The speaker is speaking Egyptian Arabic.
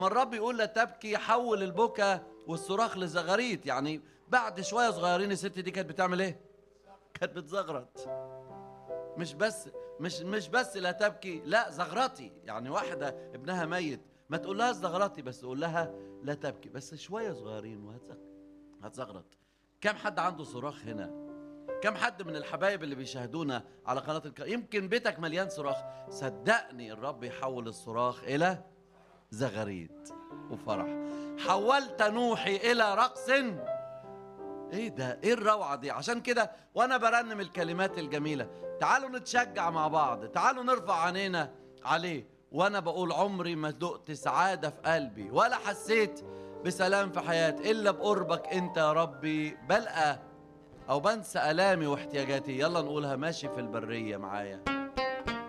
ما الرب يقول لا تبكي حول البكا والصراخ لزغاريت يعني بعد شويه صغيرين الست دي كانت بتعمل ايه كانت بتزغرط مش بس مش مش بس لا تبكي لا زغرتي يعني واحده ابنها ميت ما تقول لها زغرتي بس تقول لها لا تبكي بس شويه صغيرين وهتزغرط هتزغرط كم حد عنده صراخ هنا كم حد من الحبايب اللي بيشاهدونا على قناه الك... يمكن بيتك مليان صراخ صدقني الرب يحول الصراخ الى زغاريد وفرح حولت نوحي الى رقص ايه ده ايه الروعه دي عشان كده وانا برنم الكلمات الجميله تعالوا نتشجع مع بعض تعالوا نرفع عينينا عليه وانا بقول عمري ما دقت سعاده في قلبي ولا حسيت بسلام في حياتي الا بقربك انت يا ربي بلقى او بنسى الامي واحتياجاتي يلا نقولها ماشي في البريه معايا